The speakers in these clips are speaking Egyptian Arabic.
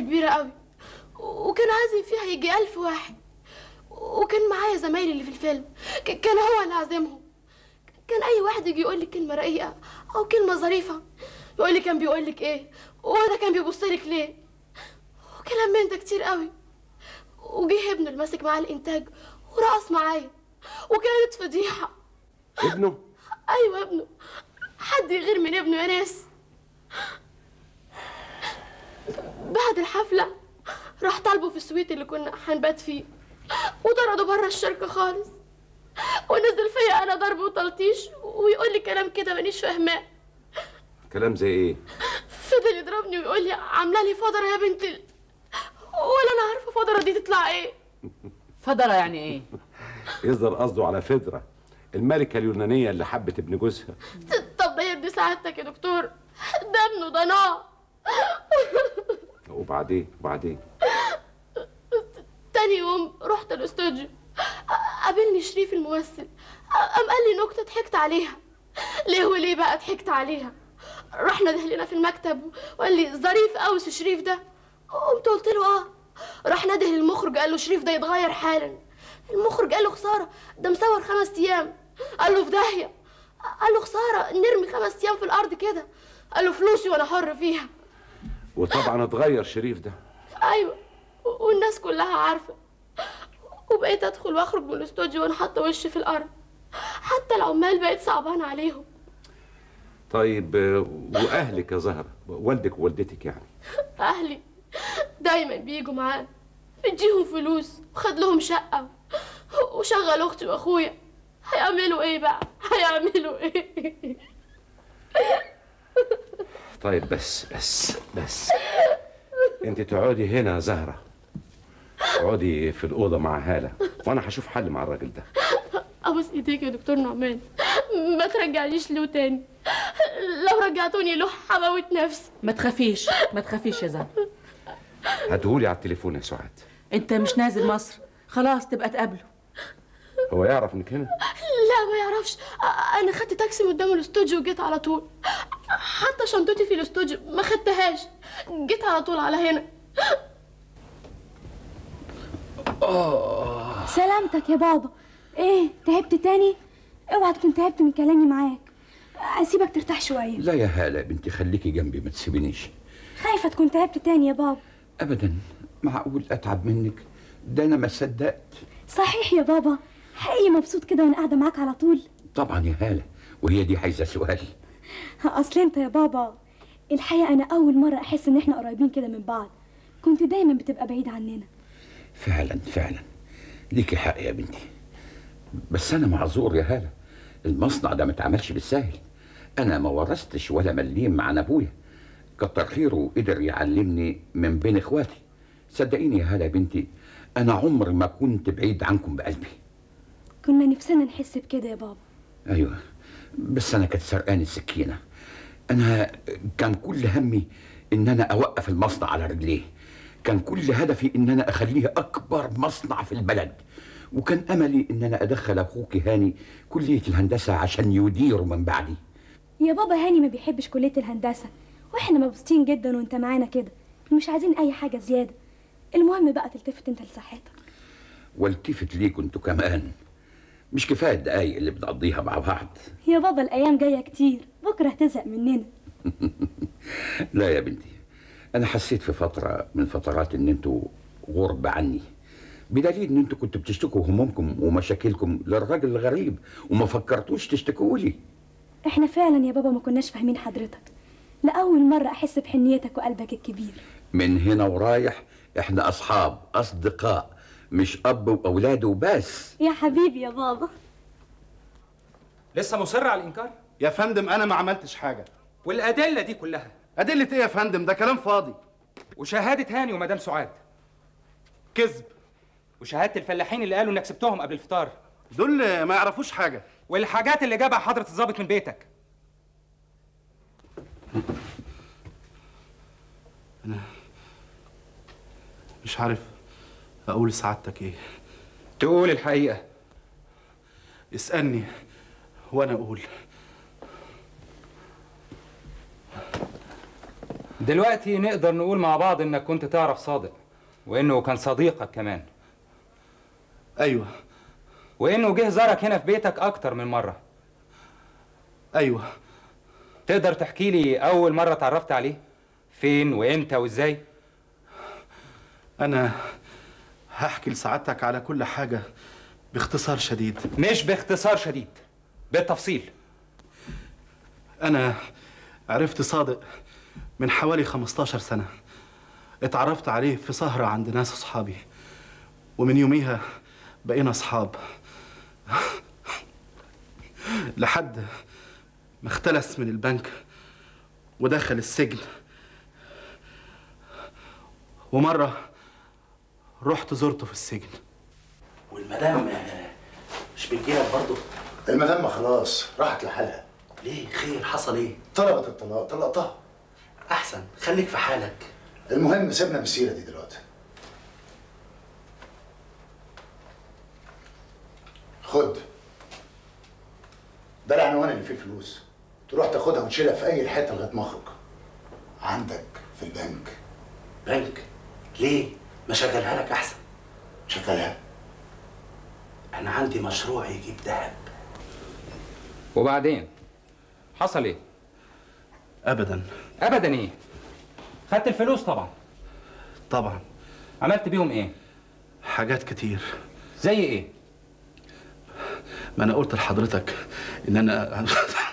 كبيرة قوي وكان عازم فيها يجي ألف واحد وكان معايا زمايلي اللي في الفيلم ك- كان هو اللي عازمهم كان أي واحد يجي يقول لك كلمة رقيقة أو كلمة ظريفة يقول لي كان بيقول لك إيه وده كان بيبص لك ليه وكلام من ده كتير قوي وجه ابنه اللي ماسك معاه الإنتاج ورقص معايا وكانت فضيحة ابنه أيوة ابنه حد يغير من ابنه يا ناس بعد الحفلة راح طالبه في السويت اللي كنا هنبات فيه وطرده بره الشركة خالص ونزل فيا أنا ضرب وتلطيش ويقول لي كلام كده مانيش فاهماه كلام زي ايه فضل يضربني ويقول لي عاملة لي فضرة يا بنت ال... ولا أنا عارفة فضرة دي تطلع إيه فضلة يعني ايه يظهر قصده على فدرة الملكة اليونانية اللي حبت ابن جوزها طب ده يرضي سعادتك يا دكتور ده ابنه ده نار وبعدين وبعدين تاني يوم رحت الاستوديو قابلني شريف الممثل قام قال لي نكته ضحكت عليها ليه وليه بقى ضحكت عليها رحنا دهلنا في المكتب وقال لي ظريف قوي سي شريف ده قمت قلت له اه راح نده للمخرج قال له شريف ده يتغير حالا المخرج قال له خساره ده مصور خمس ايام قال له في داهيه قال له خساره نرمي خمس ايام في الارض كده قال له فلوسي وانا حر فيها وطبعا اتغير شريف ده ايوه والناس كلها عارفه وبقيت ادخل واخرج من الاستوديو وانا حاطه وشي في الارض حتى العمال بقيت صعبان عليهم طيب آه، واهلك يا زهرة والدك ووالدتك يعني اهلي دايما بيجوا معانا اديهم فلوس وخد لهم شقه وشغل اختي واخويا هيعملوا ايه بقى هيعملوا ايه طيب بس بس بس انت تقعدي هنا يا زهرة اقعدي في الأوضة مع هالة وأنا هشوف حل مع الراجل ده ابوس ايديك يا دكتور نعمان ما ترجعنيش له تاني لو رجعتوني له هموت نفسي ما تخافيش ما تخافيش يا زهر هاتهولي على التليفون يا سعاد انت مش نازل مصر خلاص تبقى تقابله هو يعرف انك هنا لا ما يعرفش أ- انا خدت تاكسي من قدام الاستوديو وجيت على طول حتى شنطتي في الاستوديو ما خدتهاش جيت على طول على هنا سلامتك يا بابا ايه تعبت تاني اوعى تكون تعبت من كلامي معاك اسيبك ترتاح شويه لا يا هالة يا بنتي خليكي جنبي ما تسيبنيش خايفه تكون تعبت تاني يا بابا ابدا معقول اتعب منك ده انا ما صدقت صحيح يا بابا حقيقي مبسوط كده وانا قاعده معاك على طول طبعا يا هالة وهي دي عايزه سؤال اصل انت يا بابا الحقيقه انا اول مره احس ان احنا قريبين كده من بعض كنت دايما بتبقى بعيد عننا فعلا فعلا ليكي حق يا بنتي بس انا معذور يا هالة المصنع ده ما اتعملش بالسهل انا ما ورثتش ولا مليم عن ابويا كتر خيره قدر يعلمني من بين اخواتي صدقيني يا هالة يا بنتي انا عمري ما كنت بعيد عنكم بقلبي كنا نفسنا نحس بكده يا بابا ايوه بس انا كانت سرقاني السكينه انا كان كل همي ان انا اوقف المصنع على رجليه كان كل هدفي ان انا اخليه اكبر مصنع في البلد وكان املي ان انا ادخل اخوك هاني كليه الهندسه عشان يديره من بعدي يا بابا هاني ما بيحبش كليه الهندسه واحنا مبسوطين جدا وانت معانا كده مش عايزين اي حاجه زياده المهم بقى تلتفت انت لصحتك والتفت ليكوا انتوا كمان مش كفايه الدقايق اللي بنقضيها مع بعض يا بابا الايام جايه كتير بكره هتزهق مننا لا يا بنتي انا حسيت في فتره من فترات ان انتوا غرب عني بدليل ان انتوا كنتوا بتشتكوا همومكم ومشاكلكم للراجل الغريب وما فكرتوش تشتكوا لي احنا فعلا يا بابا ما كناش فاهمين حضرتك لاول مره احس بحنيتك وقلبك الكبير من هنا ورايح احنا اصحاب اصدقاء مش اب واولاده وبس يا حبيبي يا بابا لسه مصر على الانكار يا فندم انا ما عملتش حاجه والادله دي كلها ادله ايه يا فندم ده كلام فاضي وشهاده هاني ومدام سعاد كذب وشهاده الفلاحين اللي قالوا انك سبتهم قبل الفطار دول ما يعرفوش حاجه والحاجات اللي جابها حضره الضابط من بيتك انا مش عارف اقول لسعادتك ايه تقول الحقيقه اسالني وانا اقول دلوقتي نقدر نقول مع بعض انك كنت تعرف صادق وانه كان صديقك كمان ايوه وانه جه زارك هنا في بيتك اكتر من مره ايوه تقدر تحكي لي اول مره اتعرفت عليه فين وامتى وازاي انا هحكي لسعادتك على كل حاجه باختصار شديد مش باختصار شديد بالتفصيل انا عرفت صادق من حوالي 15 سنه اتعرفت عليه في سهره عند ناس اصحابي ومن يوميها بقينا اصحاب لحد ما اختلس من البنك ودخل السجن ومره رحت زرته في السجن والمدام مش بتجيلك برضه المدام خلاص راحت لحالها ليه خير حصل ايه طلبت الطلاق طلقتها احسن خليك في حالك المهم سيبنا من السيره دي دلوقتي خد ده العنوان اللي فيه الفلوس تروح تاخدها وتشيلها في اي حته لغايه ما اخرج عندك في البنك بنك ليه ما شغلها لك احسن شغلها انا عندي مشروع يجيب ذهب وبعدين حصل ايه ابدا ابدا ايه خدت الفلوس طبعا طبعا عملت بيهم ايه حاجات كتير زي ايه ما انا قلت لحضرتك ان انا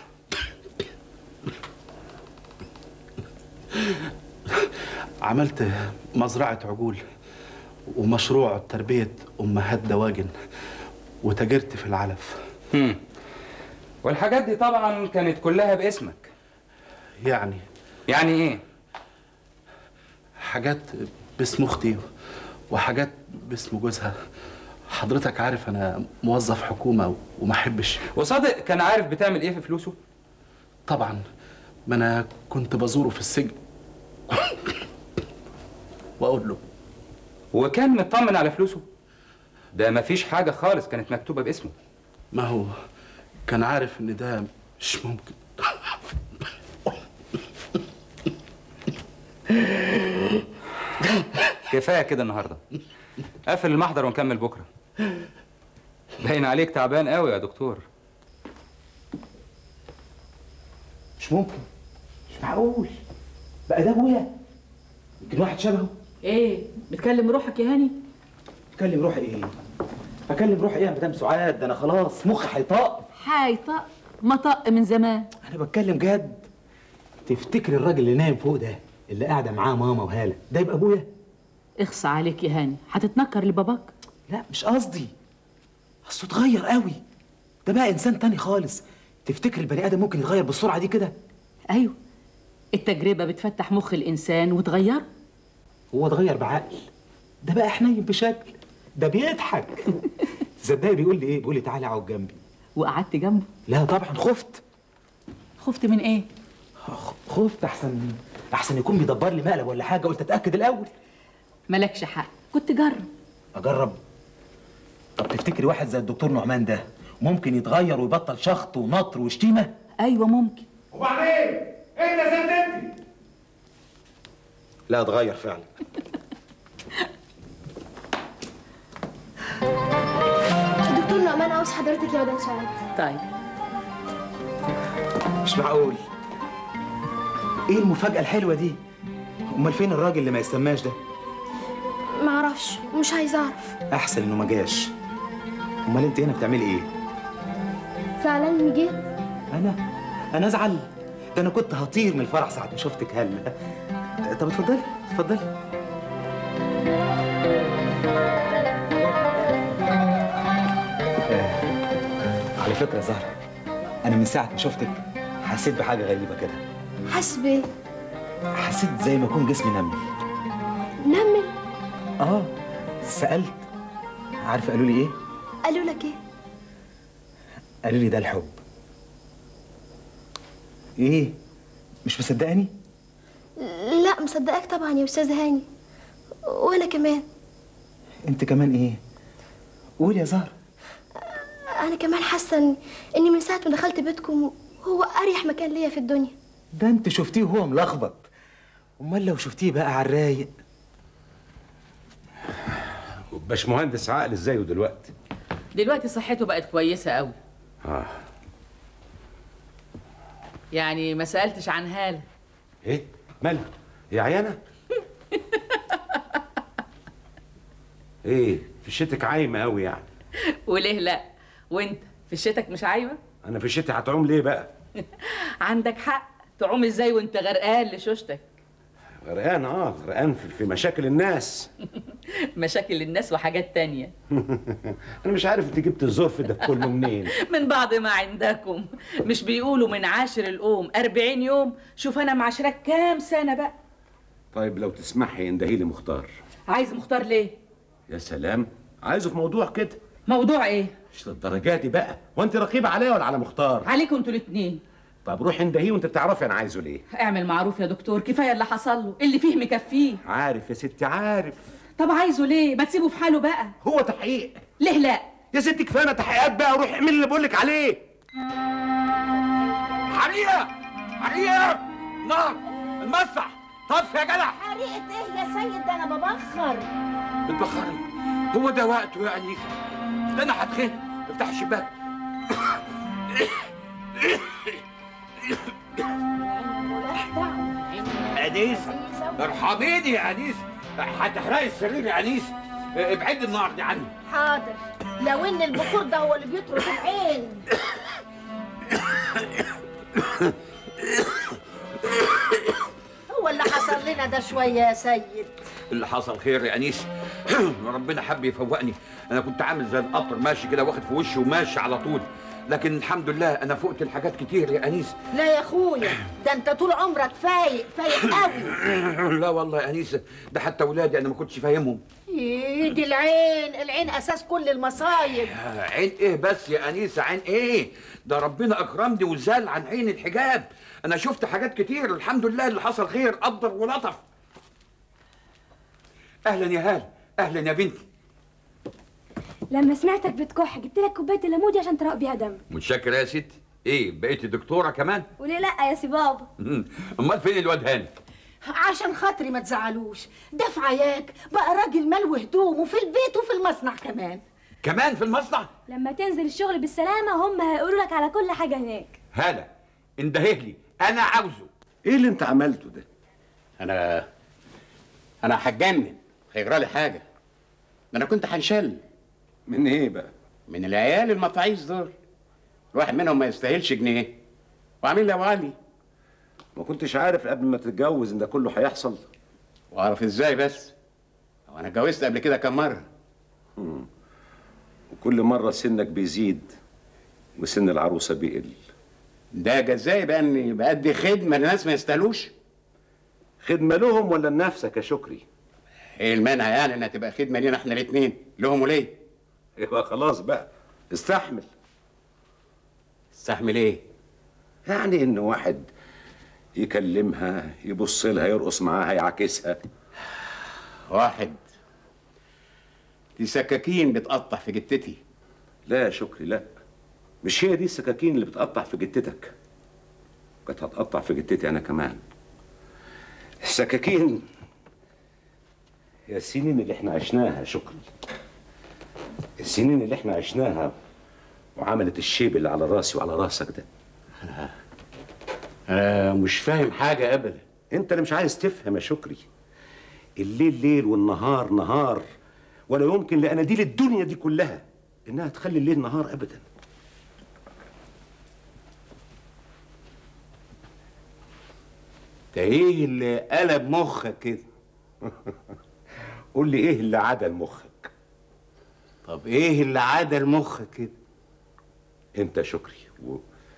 عملت مزرعة عجول ومشروع تربية أمهات دواجن وتاجرت في العلف هم. والحاجات دي طبعا كانت كلها باسمك يعني يعني ايه حاجات باسم أختي وحاجات باسم جوزها حضرتك عارف أنا موظف حكومة وما أحبش وصادق كان عارف بتعمل ايه في فلوسه طبعا ما أنا كنت بزوره في السجن وأقول له وكان مطمن على فلوسه ده مفيش حاجه خالص كانت مكتوبه باسمه ما هو كان عارف ان ده مش ممكن كفايه كده النهارده قفل المحضر ونكمل بكره باين عليك تعبان قوي يا دكتور مش ممكن مش معقول بقى ده ابويا يمكن واحد شبهه ايه بتكلم روحك يا هاني اكلم روحي ايه اكلم روحي ايه يا مدام سعاد ده انا خلاص مخي هيطاق حيطق ما طق من زمان انا بتكلم جد تفتكر الراجل اللي نايم فوق ده اللي قاعده معاه ماما وهاله ده يبقى ابويا اخصى عليك يا هاني هتتنكر لباباك لا مش قصدي اصله اتغير قوي ده بقى انسان تاني خالص تفتكر البني ادم ممكن يتغير بالسرعه دي كده ايوه التجربه بتفتح مخ الانسان وتغيره هو اتغير بعقل ده بقى حنين بشكل ده بيضحك تصدقي بيقول لي ايه بيقول لي تعالى اقعد جنبي وقعدت جنبه لا طبعا خفت خفت من ايه خ- خفت احسن احسن يكون بيدبر لي مقلب ولا حاجه قلت اتاكد الاول مالكش حق كنت جرب اجرب طب تفتكري واحد زي الدكتور نعمان ده ممكن يتغير ويبطل شخط ونطر وشتيمه ايوه ممكن وبعدين انت سددت لا اتغير فعلا الدكتور نعمان عاوز حضرتك يا مدام سعاد طيب مش معقول ايه المفاجاه الحلوه دي امال فين الراجل اللي ما يسماش ده معرفش مش عايز اعرف احسن انه ما جاش امال انت هنا بتعملي ايه فعلا جيت انا انا ازعل ده انا كنت هطير من الفرح ساعه ما شفتك هلا طب اتفضلي اتفضلي آه، على فكره يا زهره انا من ساعه ما شفتك حسيت بحاجه غريبه كده حاسس بايه حسيت زي ما يكون جسمي نمل نمل اه سالت عارفه قالوا لي ايه قالوا لك ايه قالوا لي ده الحب ايه مش مصدقاني لا مصدقاك طبعا يا استاذ هاني وانا كمان انت كمان ايه قول يا زهر انا كمان حاسه إن- اني من ساعه ما دخلت بيتكم هو اريح مكان ليا في الدنيا ده انت شفتيه وهو ملخبط امال لو شفتيه بقى على الرايق باش مهندس عقل ازاي دلوقتي دلوقتي صحته بقت كويسة قوي اه يعني ما سألتش عن هالة ايه مالها يا عيانه ايه في شتك عايمه قوي يعني وليه لا وانت في الشتك مش عايبة انا في الشتاء هتعوم ليه بقى عندك حق تعوم ازاي وانت غرقان لشوشتك غرقان اه غرقان في, في مشاكل الناس مشاكل الناس وحاجات تانية انا مش عارف انت جبت الظرف ده كله منين من بعض ما عندكم مش بيقولوا من عاشر الأم أربعين يوم شوف أنا معاشرك كام سنة بقى طيب لو تسمحي اندهي لي مختار عايز مختار ليه يا سلام عايزه في موضوع كده موضوع ايه مش للدرجه دي بقى وانت رقيبه عليا ولا على مختار عليكم انتوا الاتنين طب روحي اندهيه وانت بتعرفي انا عايزه ليه اعمل معروف يا دكتور كفايه اللي حصل له اللي فيه مكفيه عارف يا ستي عارف طب عايزه ليه ما تسيبه في حاله بقى هو تحقيق ليه لا يا ستي كفايه تحقيقات بقى روحي اعملي اللي بقول لك عليه حريقه حريقه نار المسرح طف يا جدع حريقة ايه يا سيد ده انا ببخر بتبخري هو ده وقته يا انيسه ده انا هتخنق افتح الشباك انيسه ارحميني يا انيسه هتحرقي السرير يا انيسه ابعدي النار دي عني حاضر لو ان البخور ده هو اللي بيطرد العين هو اللي حصل لنا ده شوية يا سيد اللي حصل خير يا انيس ربنا حب يفوقني انا كنت عامل زي القطر ماشي كده واخد في وشي وماشي على طول لكن الحمد لله انا فقت الحاجات كتير يا انيس لا يا اخويا ده انت طول عمرك فايق فايق قوي لا والله يا انيسه ده حتى ولادي انا ما كنتش فاهمهم إيه دي العين العين اساس كل المصايب عين ايه بس يا انيسه عين ايه ده ربنا اكرمني وزال عن عين الحجاب انا شفت حاجات كتير الحمد لله اللي حصل خير قدر ولطف اهلا يا هال اهلا يا بنتي لما سمعتك بتكح جبت لك كوبايه الليمودي عشان تراق بيها دم متشكر يا ستي ايه بقيتي دكتوره كمان وليه لا يا سي بابا امال فين الواد هاني عشان خاطري ما تزعلوش ده في عياك بقى راجل مال وهدوم وفي البيت وفي المصنع كمان كمان في المصنع لما تنزل الشغل بالسلامه هم هيقولوا لك على كل حاجه هناك هلا اندهه لي انا عاوزه ايه اللي انت عملته ده انا انا هتجنن هيجرى لي حاجه ده انا كنت هنشل من ايه بقى من العيال المفاعيز دول الواحد منهم ما يستاهلش جنيه وعامل لي ابو علي ما كنتش عارف قبل ما تتجوز ان ده كله هيحصل واعرف ازاي بس هو انا اتجوزت قبل كده كام مره مم. وكل مره سنك بيزيد وسن العروسه بيقل ده جزائي بقى اني بأدي خدمه لناس ما يستاهلوش خدمه لهم ولا لنفسك يا شكري ايه المانع يعني انها تبقى خدمه لينا احنا الاثنين لهم وليه يبقى خلاص بقى استحمل استحمل ايه يعني ان واحد يكلمها يبص لها يرقص معاها يعاكسها واحد دي سكاكين بتقطع في جتتي لا يا شكري لا مش هي دي السكاكين اللي بتقطع في جتتك كانت هتقطع في جتتي انا كمان السكاكين هي السنين اللي احنا عشناها يا شكري السنين اللي احنا عشناها وعملت الشيب اللي على راسي وعلى راسك ده انا مش فاهم حاجه ابدا انت اللي مش عايز تفهم يا شكري الليل ليل والنهار نهار ولا يمكن لاناديل الدنيا دي كلها انها تخلي الليل نهار ابدا ده ايه اللي قلب مخك كده قول لي ايه اللي عدل مخك طب ايه اللي عدل مخك كده انت يا شكري و...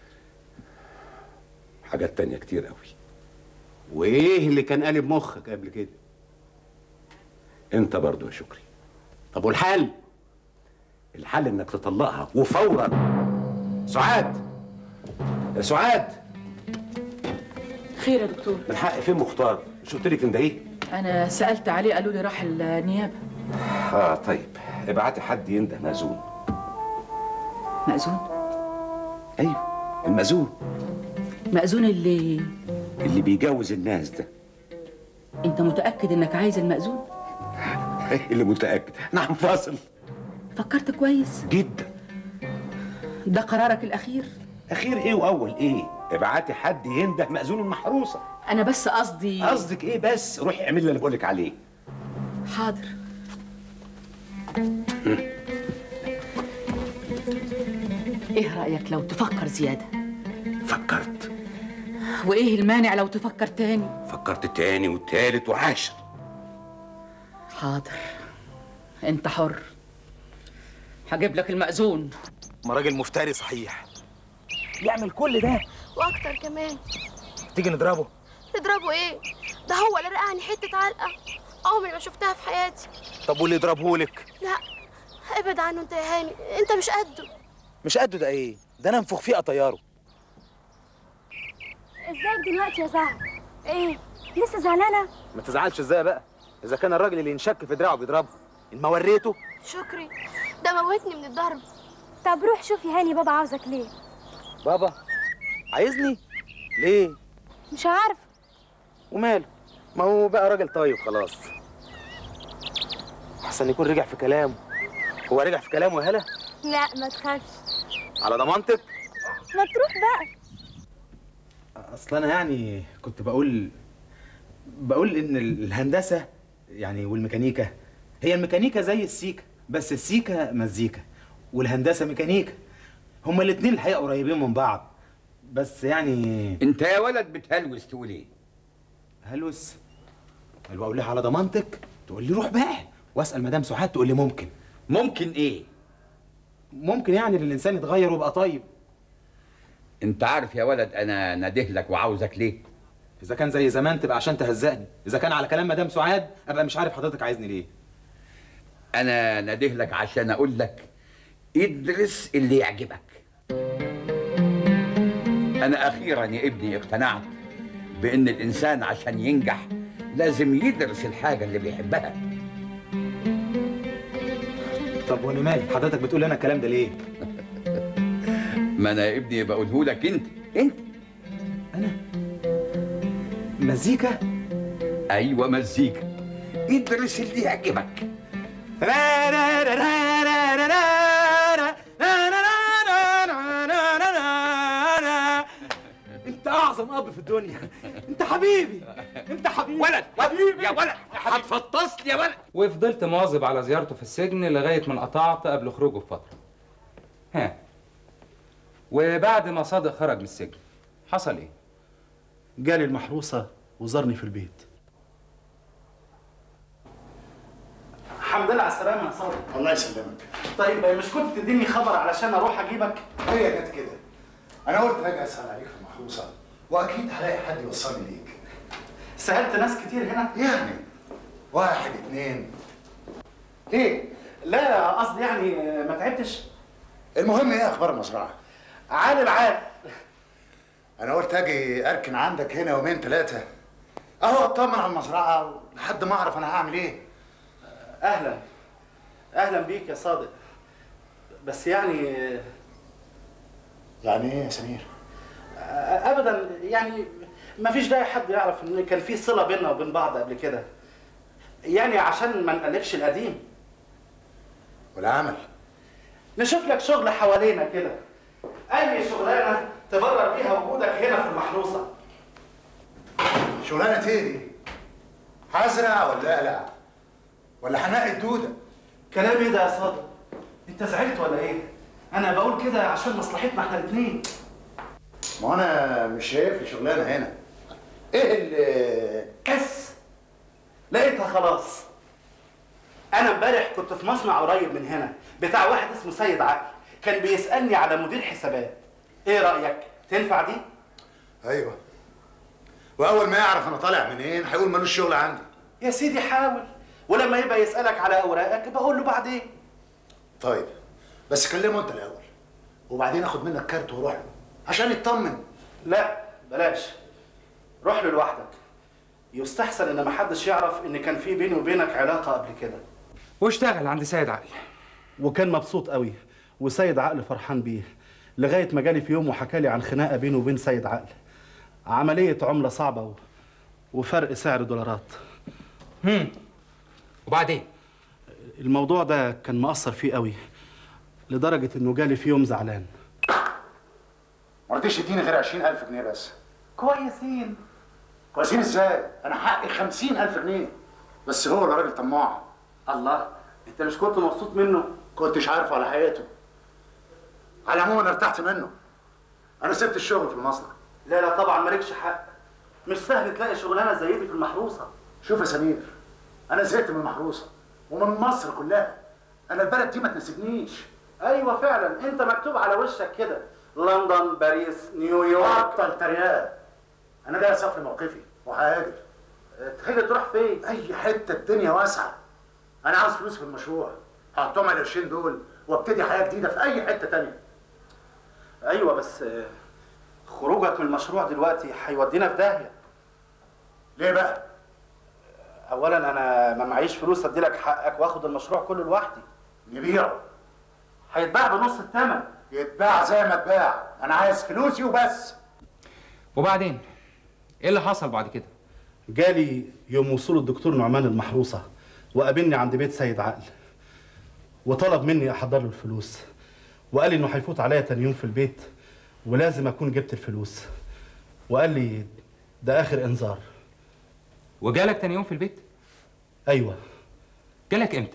حاجات تانية كتير قوي وايه اللي كان قالب مخك قبل كده انت برضو يا شكري طب والحل الحل انك تطلقها وفورا سعاد يا سعاد خير يا دكتور الحق فين مختار مش قلت لك ايه انا سالت عليه قالوا لي راح النيابه اه طيب ابعتي حد ينده مأذون مأذون ايوه المأذون مأذون اللي اللي بيجوز الناس ده انت متاكد انك عايز المأذون اللي متاكد نعم فاصل فكرت كويس جدا ده قرارك الاخير اخير ايه واول ايه ابعتي حد ينده مأذون المحروسه انا بس قصدي قصدك ايه بس روحي اعملي اللي بقولك عليه حاضر ايه رايك لو تفكر زياده فكرت وايه المانع لو تفكر تاني فكرت تاني وتالت وعاشر حاضر انت حر هجيب لك المأذون ما راجل مفتري صحيح يعمل كل ده واكتر كمان تيجي نضربه تضربه ايه ده هو اللي رقعني حته علقه عمري ما شفتها في حياتي طب واللي يضربهولك لا ابعد عنه انت يا هاني انت مش قده مش قده ده ايه ده انا انفخ فيه اطياره ازيك دلوقتي يا زهر ايه لسه زعلانه ما تزعلش ازاي بقى اذا كان الراجل اللي ينشك في دراعه بيضربه ان ما وريته شكري ده موتني من الضرب طب روح شوف يا هاني بابا عاوزك ليه بابا عايزني ليه مش عارف وماله ما هو بقى راجل طيب خلاص احسن يكون رجع في كلامه هو رجع في كلامه يا هلا لا ما تخافش على ضمانتك ما تروح بقى اصل انا يعني كنت بقول بقول ان الهندسه يعني والميكانيكا هي الميكانيكا زي السيكا بس السيكا مزيكا والهندسه ميكانيكا هما الاتنين الحقيقه قريبين من بعض بس يعني انت يا ولد بتهلوس تقول ايه هلوس قال اقول لها على ضمانتك تقول لي روح بقى واسال مدام سعاد تقول لي ممكن ممكن ايه ممكن يعني ان الانسان يتغير ويبقى طيب انت عارف يا ولد انا ناديه لك وعاوزك ليه اذا كان زي زمان تبقى عشان تهزقني اذا كان على كلام مدام سعاد ابقى مش عارف حضرتك عايزني ليه انا ناديه لك عشان اقول لك ادرس اللي يعجبك انا اخيرا يا ابني اقتنعت بان الانسان عشان ينجح لازم يدرس الحاجه اللي بيحبها طب وانا مالي حضرتك بتقول انا الكلام ده ليه ما انا يا ابني بقوله لك انت انت مزيكا ايوه مزيكا ادرس اللي يعجبك انت اعظم اب في الدنيا انت حبيبي انت حبيبي ولد حبيبي يا ولد هتفطسني يا ولد وفضلت مواظب على زيارته في السجن لغايه ما انقطعت قبل خروجه بفتره ها وبعد ما صادق خرج من السجن حصل ايه جالي المحروسه وزارني في البيت الحمد لله على السلامه يا صادق الله يسلمك طيب مش كنت تديني خبر علشان اروح اجيبك هي جت كده انا قلت هاجي اسال عليك في المحروسه واكيد هلاقي حد يوصلني ليك سالت ناس كتير هنا يعني واحد اتنين ليه لا قصدي يعني ما تعبتش المهم ايه اخبار المزرعه عال العال انا قلت اجي اركن عندك هنا يومين ثلاثه اهو اطمن على المزرعه لحد ما اعرف انا هعمل ايه اهلا اهلا بيك يا صادق بس يعني يعني ايه يا سمير ابدا يعني ما فيش داعي حد يعرف ان كان في صله بيننا وبين بعض قبل كده يعني عشان ما نقلبش القديم والعمل نشوف لك شغل حوالينا كده اي شغلانه تبرر بيها وجودك هنا في المحروسه شغلانه ايه دي هزرع ولا اقلع ولا هنقي الدوده كلام ايه ده يا صادق انت زعلت ولا ايه انا بقول كده عشان مصلحتنا احنا الاثنين ما انا مش شايف لي شغلانه هنا ايه اللي بس لقيتها خلاص انا امبارح كنت في مصنع قريب من هنا بتاع واحد اسمه سيد عقل كان بيسالني على مدير حسابات ايه رايك تنفع دي ايوه واول ما يعرف انا طالع منين هيقول ملوش شغل عندي يا سيدي حاول ولما يبقى يسالك على اوراقك بقول له بعدين طيب بس كلمه انت الاول وبعدين اخد منك كارت واروح له عشان يطمن لا بلاش روح له لوحدك يستحسن ان محدش يعرف ان كان في بيني وبينك علاقه قبل كده واشتغل عند سيد عقل وكان مبسوط قوي وسيد عقل فرحان بيه لغايه ما جالي في يوم وحكى لي عن خناقه بينه وبين سيد عقل عمليه عمله صعبه و... وفرق سعر دولارات هم وبعدين الموضوع ده كان مأثر فيه قوي لدرجة انه جالي في يوم زعلان ما رضيش يديني غير 20000 جنيه بس كويسين كويسين ازاي؟ انا حقي 50000 جنيه بس هو اللي راجل طماع الله انت مش كنت مبسوط منه كنتش عارفه على حقيقته على العموم انا ارتحت منه انا سبت الشغل في المصنع لا لا طبعا مالكش حق مش سهل تلاقي شغلانه زي دي في المحروسه شوف يا سمير انا زهقت من المحروسه ومن مصر كلها انا البلد دي ما تناسبنيش ايوه فعلا انت مكتوب على وشك كده لندن باريس نيويورك بطل تريقه انا ده صفر موقفي وهاجر تحب تروح فين اي حته الدنيا واسعه انا عاوز فلوس في المشروع هحطهم على القرشين دول وابتدي حياه جديده في اي حته تانية ايوه بس آه، خروجك من المشروع دلوقتي هيودينا في داهيه ليه بقى اولا انا ما معيش فلوس ادي لك حقك واخد المشروع كله لوحدي نبيعه هيتباع بنص الثمن يتباع زي ما اتباع انا عايز فلوسي وبس وبعدين ايه اللي حصل بعد كده جالي يوم وصول الدكتور نعمان المحروسة وقابلني عند بيت سيد عقل وطلب مني احضر له الفلوس وقال لي انه هيفوت عليا تاني يوم في البيت ولازم اكون جبت الفلوس وقال لي ده اخر انذار وجالك تاني يوم في البيت ايوه جالك امتى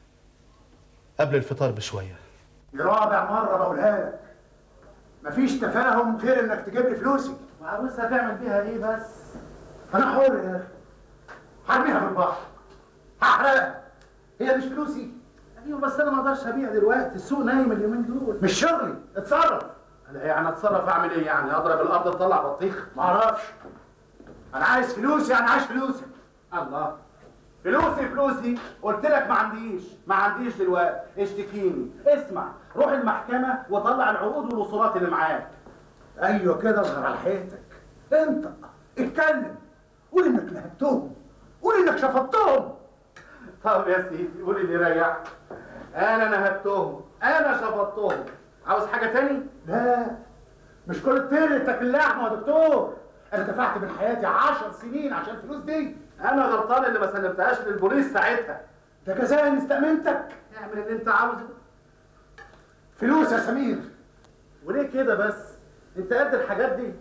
قبل الفطار بشويه دي رابع مره بقولها لك مفيش تفاهم غير انك تجيب لي فلوسي وعاوزها تعمل بيها ايه بس انا حر يا اخي هرميها في البحر هحرقها هي مش فلوسي ايوه بس انا ما اقدرش ابيع دلوقتي السوق نايم اليومين دول مش شغلي اتصرف لا يعني اتصرف اعمل ايه يعني اضرب الارض اطلع بطيخ معرفش انا عايز فلوسي انا عايز فلوسي الله فلوسي فلوسي قلت لك ما عنديش ما عنديش دلوقتي اشتكيني اسمع روح المحكمه وطلع العقود والوصولات اللي معاك ايوه كده اظهر على حياتك انت اتكلم قول انك نهبتهم قول انك شفطتهم طب يا سيدي قول اللي يريحك انا نهبتهم انا شفطتهم عاوز حاجه تاني لا مش كل الطير تاكل لحمه يا دكتور انا دفعت من حياتي عشر سنين عشان الفلوس دي انا غلطان اللي ما سلمتهاش للبوليس ساعتها ده جزاء ان استأمنتك اعمل اللي انت عاوزه فلوس يا سمير وليه كده بس انت قد الحاجات دي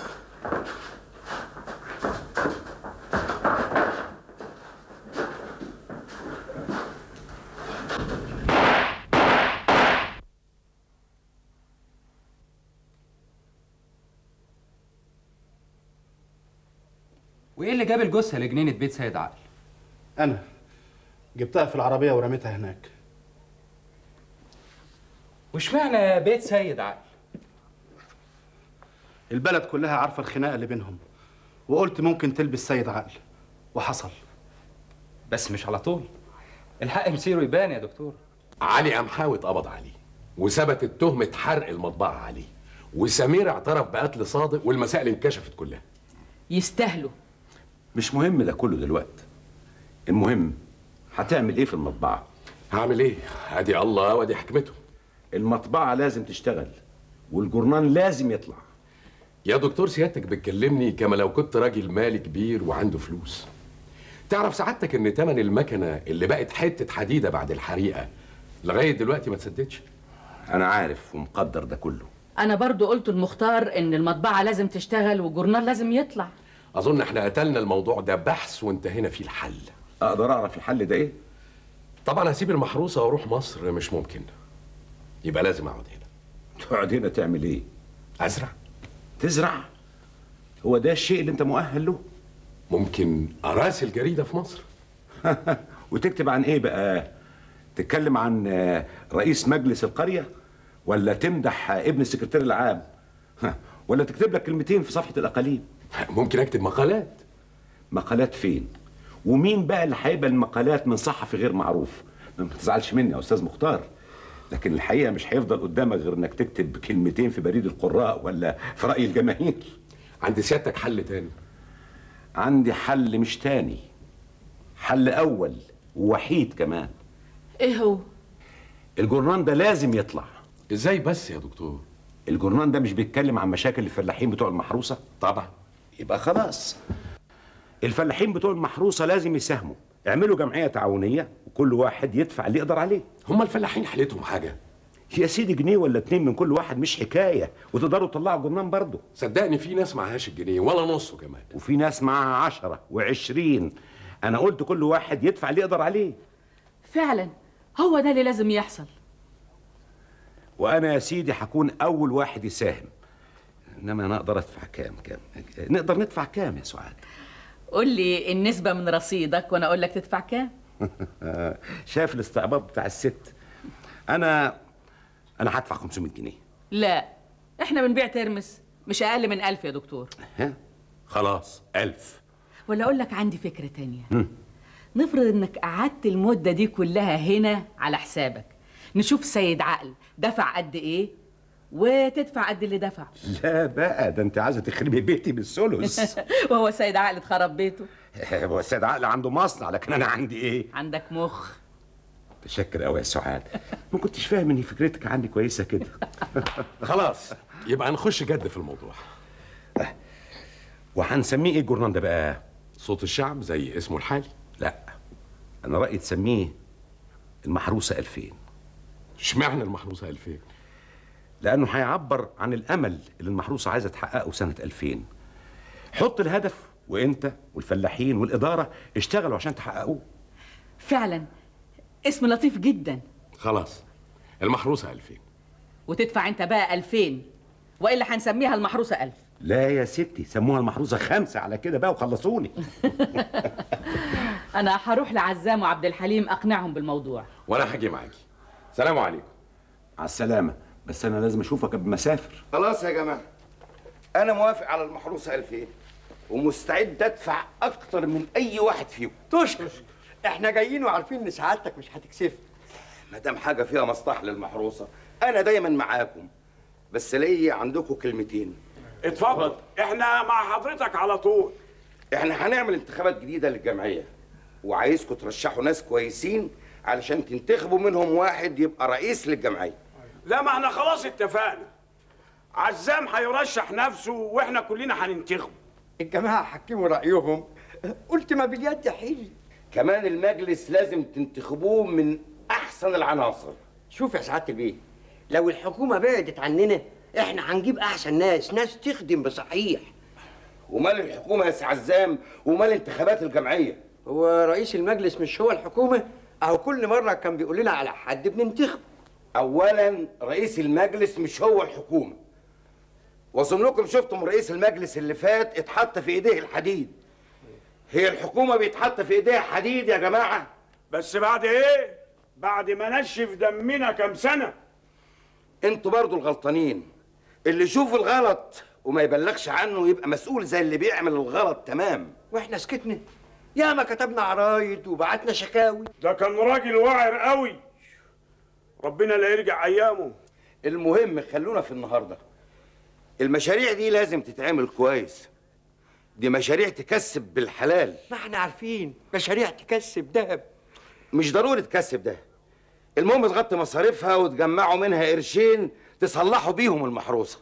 وايه اللي جاب الجثه لجنينه بيت سيد عقل انا جبتها في العربيه ورميتها هناك واشمعنى بيت سيد عقل البلد كلها عارفه الخناقه اللي بينهم وقلت ممكن تلبس سيد عقل وحصل بس مش على طول الحق مصيره يبان يا دكتور علي قمحاوي اتقبض عليه وثبتت تهمة حرق المطبعة عليه وسمير اعترف بقتل صادق والمسائل انكشفت كلها يستاهلوا مش مهم ده كله دلوقتي المهم هتعمل ايه في المطبعه هعمل ايه ادي الله وادي حكمته المطبعه لازم تشتغل والجورنان لازم يطلع يا دكتور سيادتك بتكلمني كما لو كنت راجل مالي كبير وعنده فلوس تعرف سعادتك ان تمن المكنه اللي بقت حته حديده بعد الحريقه لغايه دلوقتي ما تسددش انا عارف ومقدر ده كله انا برضو قلت المختار ان المطبعه لازم تشتغل والجورنال لازم يطلع اظن احنا قتلنا الموضوع ده بحث وانتهينا فيه الحل اقدر اعرف الحل ده ايه طبعا هسيب المحروسه واروح مصر مش ممكن يبقى لازم اقعد هنا تقعد هنا تعمل ايه ازرع تزرع هو ده الشيء اللي انت مؤهل له ممكن اراسل جريده في مصر وتكتب عن ايه بقى تتكلم عن آه، رئيس مجلس القريه ولا تمدح آه، ابن السكرتير العام ولا تكتب لك كلمتين في صفحه الاقاليم ممكن اكتب مقالات مقالات فين ومين بقى اللي هيقبل المقالات من صحفي غير معروف ما تزعلش مني يا استاذ مختار لكن الحقيقه مش هيفضل قدامك غير انك تكتب كلمتين في بريد القراء ولا في راي الجماهير عند سيادتك حل تاني عندي حل مش تاني حل اول ووحيد كمان ايه هو الجورنان ده لازم يطلع ازاي بس يا دكتور الجورنان ده مش بيتكلم عن مشاكل الفلاحين بتوع المحروسه طبعا يبقى خلاص الفلاحين بتوع المحروسه لازم يساهموا اعملوا جمعيه تعاونيه وكل واحد يدفع اللي يقدر عليه هم الفلاحين حالتهم حاجه يا سيدي جنيه ولا اتنين من كل واحد مش حكايه وتقدروا تطلعوا جرنان برضه صدقني في ناس معهاش الجنيه ولا نصه كمان وفي ناس معاها عشرة وعشرين انا قلت كل واحد يدفع اللي يقدر عليه فعلا هو ده اللي لازم يحصل وانا يا سيدي هكون اول واحد يساهم انما انا اقدر ادفع كام كام نقدر ندفع كام يا سعاد قول لي النسبة من رصيدك وانا اقول لك تدفع كام شايف الاستعباط بتاع الست انا انا هدفع 500 جنيه لا احنا بنبيع ترمس مش اقل من ألف يا دكتور ها خلاص ألف ولا اقول لك عندي فكرة تانية مم. نفرض انك قعدت المدة دي كلها هنا على حسابك نشوف سيد عقل دفع قد ايه وتدفع قد اللي دفع لا بقى ده انت عايزه تخربي بيتي بالثلث وهو سيد عقل اتخرب بيته هو السيد عقل عنده مصنع لكن انا عندي ايه عندك مخ متشكر قوي يا سعاد ما كنتش فاهم ان فكرتك عندي كويسه كده خلاص يبقى نخش جد في الموضوع وهنسميه ايه الجورنال ده بقى صوت الشعب زي اسمه الحالي لا انا رايي تسميه المحروسه 2000 اشمعنى المحروسه 2000 لانه هيعبر عن الامل اللي المحروسه عايزه تحققه سنه 2000 حط الهدف وانت والفلاحين والاداره اشتغلوا عشان تحققوه فعلا اسم لطيف جدا خلاص المحروسه 2000 وتدفع انت بقى 2000 والا هنسميها المحروسه 1000 لا يا ستي سموها المحروسه خمسه على كده بقى وخلصوني انا هروح لعزام وعبد الحليم اقنعهم بالموضوع وانا هاجي معاكي سلام عليكم على السلامه بس انا لازم اشوفك قبل ما اسافر خلاص يا جماعه انا موافق على المحروسه 2000 ومستعد ادفع اكتر من اي واحد فيهم تشكر احنا جايين وعارفين ان سعادتك مش هتكسفنا ما دام حاجه فيها مصلحه للمحروسه انا دايما معاكم بس ليا عندكم كلمتين اتفضل احنا مع حضرتك على طول احنا هنعمل انتخابات جديده للجمعيه وعايزكم ترشحوا ناس كويسين علشان تنتخبوا منهم واحد يبقى رئيس للجمعيه لا ما احنا خلاص اتفقنا عزام هيرشح نفسه واحنا كلنا هننتخبه الجماعه حكموا رايهم قلت ما باليد حيل كمان المجلس لازم تنتخبوه من احسن العناصر شوف يا سعاده البيه لو الحكومه بعدت عننا احنا هنجيب احسن ناس ناس تخدم بصحيح ومال الحكومه يا سي عزام ومال انتخابات الجمعيه هو رئيس المجلس مش هو الحكومه اهو كل مره كان بيقول لنا على حد بننتخب اولا رئيس المجلس مش هو الحكومه واظنكم شفتم رئيس المجلس اللي فات اتحط في ايديه الحديد هي الحكومه بيتحط في ايديها حديد يا جماعه بس بعد ايه بعد ما نشف دمنا كام سنه انتوا برضو الغلطانين اللي يشوف الغلط وما يبلغش عنه يبقى مسؤول زي اللي بيعمل الغلط تمام واحنا سكتنا ياما كتبنا عرايد وبعتنا شكاوي ده كان راجل واعر قوي ربنا لا يرجع ايامه المهم خلونا في النهارده المشاريع دي لازم تتعمل كويس دي مشاريع تكسب بالحلال ما احنا عارفين مشاريع تكسب دهب مش ضروري تكسب ده المهم تغطي مصاريفها وتجمعوا منها قرشين تصلحوا بيهم المحروسه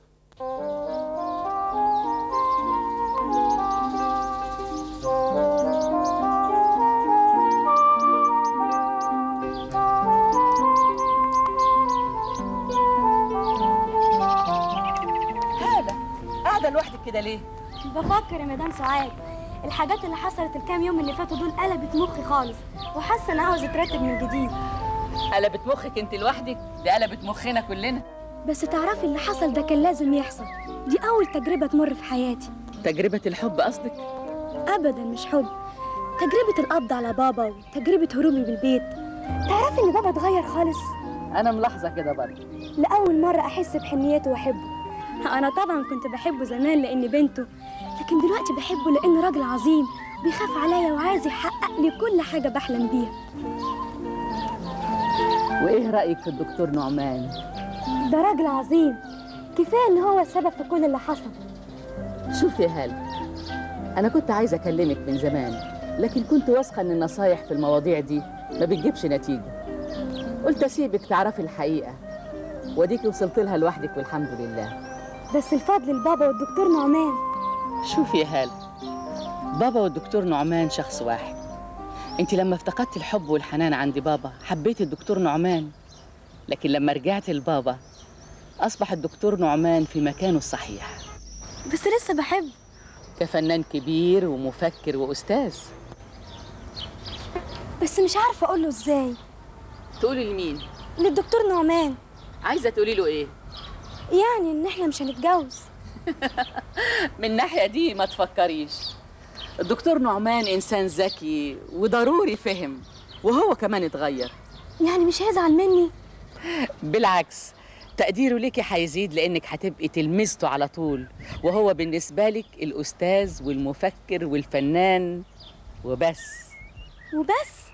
هذا قاعده لوحدك كده ليه بفكر يا مدام سعاد الحاجات اللي حصلت الكام يوم اللي فاتوا دول قلبت مخي خالص وحاسه اني عاوزه اترتب من جديد قلبت مخك انت لوحدك دي قلبت مخنا كلنا بس تعرفي اللي حصل ده كان لازم يحصل دي اول تجربه تمر في حياتي تجربه الحب قصدك ابدا مش حب تجربه القبض على بابا وتجربه هروبي من البيت تعرفي ان بابا اتغير خالص انا ملاحظه كده برضه لاول مره احس بحنيته واحبه انا طبعا كنت بحبه زمان لاني بنته لكن دلوقتي بحبه لانه راجل عظيم بيخاف عليا وعايز يحقق لي كل حاجه بحلم بيها وايه رايك في الدكتور نعمان ده راجل عظيم كفايه ان هو السبب في كل اللي حصل شوفي يا هاله انا كنت عايزه اكلمك من زمان لكن كنت واثقه ان النصايح في المواضيع دي ما بتجيبش نتيجه قلت اسيبك تعرفي الحقيقه وديكي وصلت لها لوحدك والحمد لله بس الفضل لبابا والدكتور نعمان شوفي يا هاله بابا والدكتور نعمان شخص واحد انت لما افتقدت الحب والحنان عند بابا حبيت الدكتور نعمان لكن لما رجعت لبابا اصبح الدكتور نعمان في مكانه الصحيح بس لسه بحبه كفنان كبير ومفكر واستاذ بس مش عارفه اقول له ازاي تقولي لمين للدكتور نعمان عايزه تقولي له ايه يعني ان احنا مش هنتجوز من الناحيه دي ما تفكريش الدكتور نعمان انسان ذكي وضروري فهم وهو كمان اتغير يعني مش هيزعل مني بالعكس تقديره ليكي هيزيد لانك هتبقي تلمذته على طول وهو بالنسبه لك الاستاذ والمفكر والفنان وبس وبس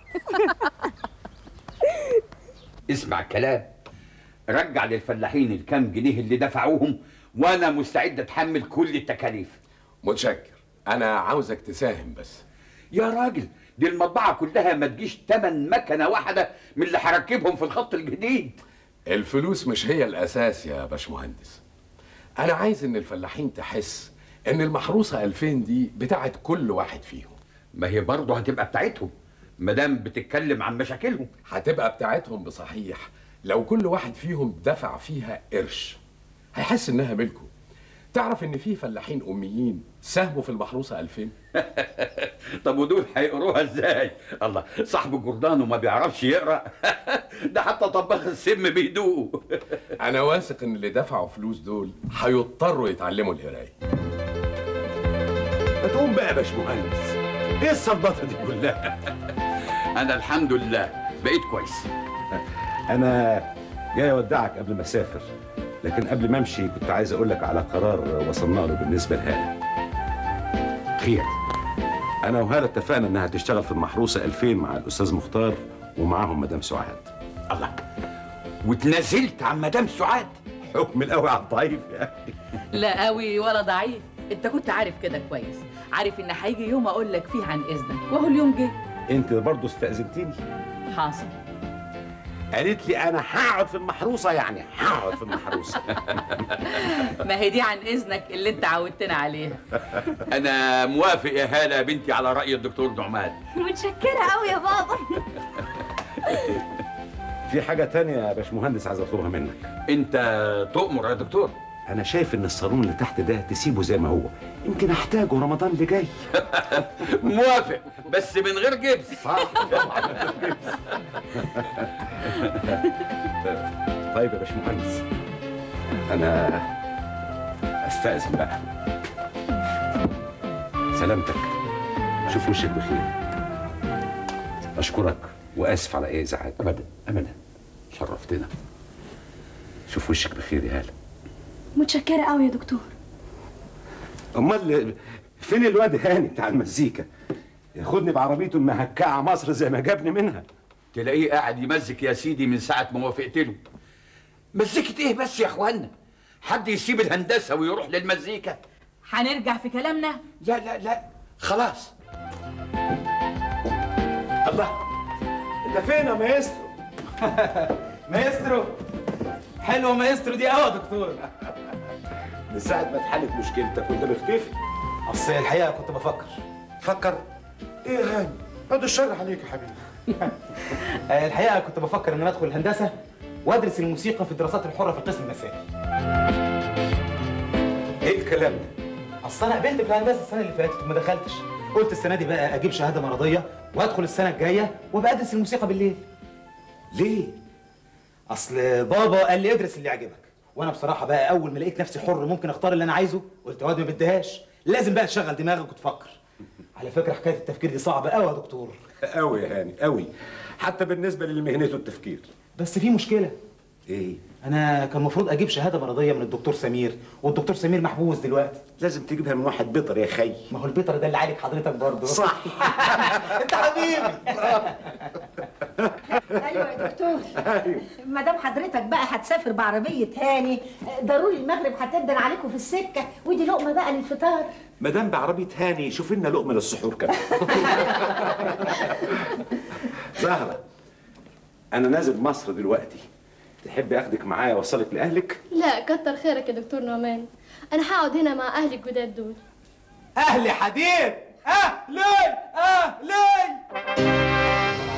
اسمع كلام رجع للفلاحين الكام جنيه اللي دفعوهم وانا مستعد اتحمل كل التكاليف متشكر انا عاوزك تساهم بس يا راجل دي المطبعه كلها ما تجيش تمن مكنه واحده من اللي هركبهم في الخط الجديد الفلوس مش هي الاساس يا باشمهندس انا عايز ان الفلاحين تحس ان المحروسه 2000 دي بتاعت كل واحد فيهم ما هي برضه هتبقى بتاعتهم ما دام بتتكلم عن مشاكلهم هتبقى بتاعتهم بصحيح لو كل واحد فيهم دفع فيها قرش هيحس انها ملكه تعرف ان في فلاحين اميين ساهموا في المحروسه 2000 طب ودول هيقروها ازاي الله صاحب الجردان وما بيعرفش يقرا ده حتى طباخ السم بيدوق انا واثق ان اللي دفعوا فلوس دول هيضطروا يتعلموا القرايه ما تقوم بقى يا باشمهندس ايه الصلبطه دي كلها انا الحمد لله بقيت كويس انا جاي اودعك قبل ما اسافر لكن قبل ما امشي كنت عايز اقول لك على قرار وصلنا له بالنسبه لهاله خير انا وهاله اتفقنا انها تشتغل في المحروسه 2000 مع الاستاذ مختار ومعاهم مدام سعاد الله واتنازلت عن مدام سعاد حكم القوي على الضعيف يعني لا قوي ولا ضعيف انت كنت عارف كده كويس عارف ان هيجي يوم اقول لك فيه عن اذنك وهو اليوم جه انت برضه استاذنتيني حاصل قالت لي انا هقعد في المحروسه يعني هقعد في المحروسه ما هي دي عن اذنك اللي انت عودتنا عليها انا موافق يا هاله يا بنتي على راي الدكتور نعمان متشكره قوي يا بابا في حاجه تانية يا باشمهندس عايز اطلبها منك انت تؤمر يا دكتور انا شايف ان الصالون اللي تحت ده تسيبه زي ما هو يمكن احتاجه رمضان اللي جاي موافق بس من غير جبس صح طبعا طيب يا باشمهندس انا استاذن بقى سلامتك شوف وشك بخير اشكرك واسف على اي ازعاج ابدا ابدا شرفتنا شوف وشك بخير يا هاله متشكره قوي يا دكتور امال فين الواد هاني بتاع المزيكا ياخدني بعربيته المهكعه مصر زي ما جابني منها تلاقيه قاعد يمزك يا سيدي من ساعه ما وافقت له مزيكة ايه بس يا اخوانا حد يسيب الهندسه ويروح للمزيكا هنرجع في كلامنا لا لا لا خلاص الله انت فين يا مايسترو مايسترو حلوه مايسترو دي قوي يا دكتور من ساعه ما اتحلت مشكلتك كنت مختفي اصل الحقيقه كنت بفكر فكر ايه يا هاني بعد الشر عليك يا حبيبي آه، الحقيقه كنت بفكر ان انا ادخل الهندسه وادرس الموسيقى في الدراسات الحره في القسم المسائي ايه الكلام ده اصل انا قبلت في الهندسه السنه اللي فاتت وما دخلتش قلت السنه دي بقى اجيب شهاده مرضيه وادخل السنه الجايه وابقى ادرس الموسيقى بالليل ليه اصل بابا قال لي ادرس اللي يعجبك وانا بصراحه بقى اول ما لقيت نفسي حر ممكن اختار اللي انا عايزه قلت يا واد ما بديهاش لازم بقى تشغل دماغك وتفكر على فكره حكايه التفكير دي صعبه قوي يا دكتور قوي يا هاني قوي حتى بالنسبه لمهنته التفكير بس في مشكله ايه انا كان المفروض اجيب شهاده مرضيه من الدكتور سمير والدكتور سمير محبوس دلوقتي لازم تجيبها من واحد بيطر يا خي ما هو البيطر ده اللي عالج حضرتك برضه صح انت حبيبي ايوه يا دكتور ما دام حضرتك بقى هتسافر بعربيه هاني ضروري المغرب هتدن عليكم في السكه ودي لقمه بقى للفطار مدام بعربيه هاني شوف لنا لقمه للسحور كمان زهره انا نازل مصر دلوقتي تحبي اخدك معايا اوصلك لاهلك لا كتر خيرك يا دكتور نعمان انا هقعد هنا مع اهلي الجداد دول اهلي حديد اهلي اهلي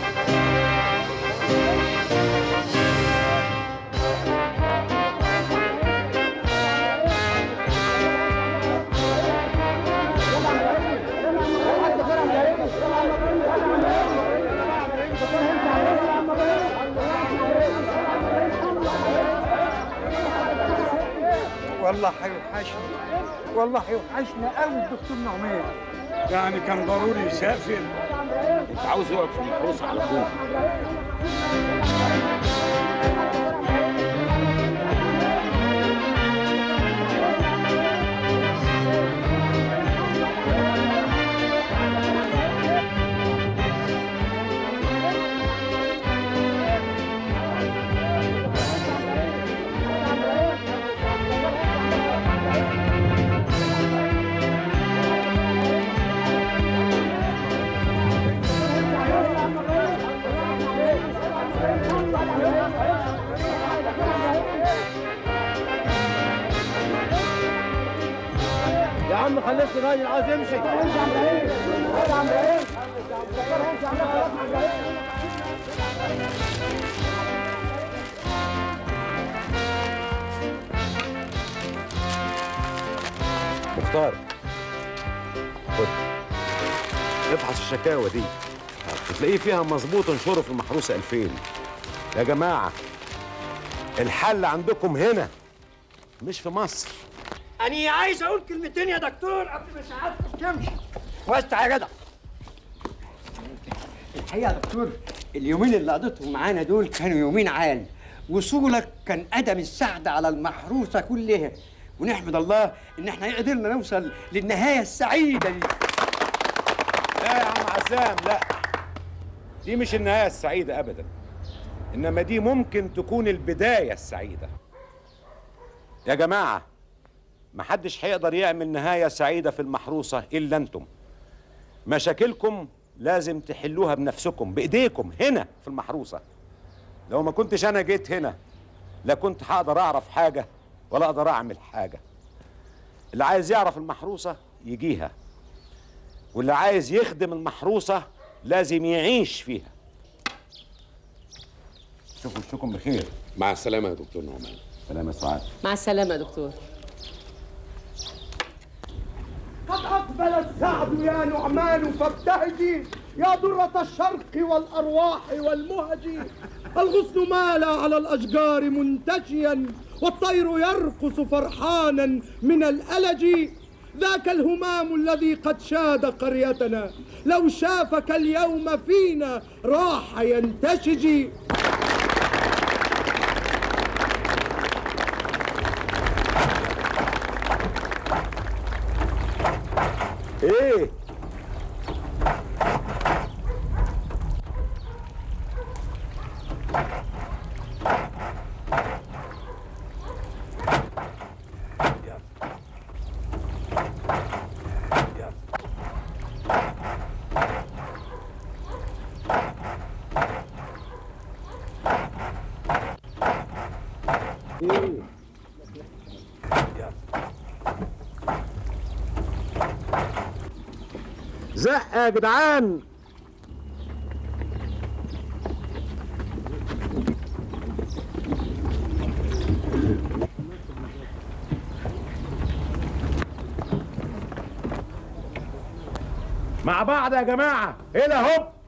والله هيوحشني والله هيوحشنا قوي الدكتور نعمان يعني كان ضروري يسافر انت عاوز يقعد في المحروسه على طول يا عم خلصني راجل عايز يمشي مختار خد ابحث الشكاوى دي وتلاقيه فيها مظبوط انشره في المحروسه 2000 يا جماعه الحل عندكم هنا مش في مصر أنا عايز أقول كلمتين يا دكتور قبل ما سعادتك تمشي وسع يا جدع الحقيقة يا دكتور اليومين اللي قضيتهم معانا دول كانوا يومين عال وصولك كان قدم السعادة على المحروسة كلها ونحمد الله إن احنا قدرنا نوصل للنهاية السعيدة دي لا يا عم عزام لا دي مش النهايه السعيده ابدا انما دي ممكن تكون البدايه السعيده يا جماعه محدش هيقدر يعمل نهايه سعيده في المحروسه الا انتم مشاكلكم لازم تحلوها بنفسكم بايديكم هنا في المحروسه لو ما كنتش انا جيت هنا لا كنت هقدر اعرف حاجه ولا اقدر اعمل حاجه اللي عايز يعرف المحروسه يجيها واللي عايز يخدم المحروسه لازم يعيش فيها شوفوا وشكم بخير مع السلامه يا دكتور نعمان سلام يا سعاد مع السلامه يا دكتور قد أقبل السعد يا نعمان فابتهجي يا درة الشرق والأرواح والمهج الغصن مال على الأشجار منتشيا والطير يرقص فرحانا من الألج ذاك الهمام الذي قد شاد قريتنا لو شافك اليوم فينا راح ينتشج ايه ايه زق يا جدعان مع بعض يا جماعة هنا هوب